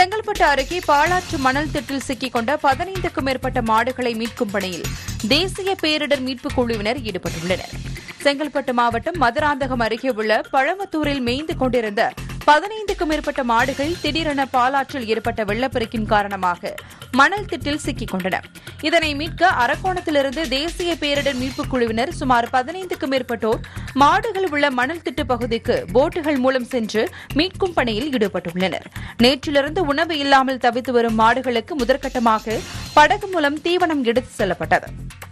செங்கல்பட்டு அருகே பாலாற்று மணல் திட்டில் சிக்கிக் கொண்ட பதினைந்துக்கும் மேற்பட்ட மாடுகளை மீட்கும் பணியில் தேசிய பேரிடர் மீட்புக் குழுவினர் ஈடுபட்டுள்ளனர் செங்கல்பட்டு மாவட்டம் மதுராந்தகம் அருகே உள்ள பழமத்தூரில் மேய்ந்து கொண்டிருந்த பதினைந்துக்கும் மேற்பட்ட மாடுகள் திடீரென பாலாற்றில் ஏற்பட்ட வெள்ளப்பெருக்கின் காரணமாக மணல் திட்டில் சிக்கிக் கொண்டன இதனை மீட்க அரக்கோணத்திலிருந்து தேசிய பேரிடர் மீட்புக் குழுவினர் சுமார் பதினைந்துக்கும் மேற்பட்டோர் மாடுகள் உள்ள மணல் திட்டு பகுதிக்கு போட்டுகள் மூலம் சென்று மீட்கும் பணியில் ஈடுபட்டுள்ளனர் நேற்றிலிருந்து உணவு இல்லாமல் தவித்து வரும் மாடுகளுக்கு முதற்கட்டமாக படகு மூலம் தீவனம் எடுத்து செல்லப்பட்டது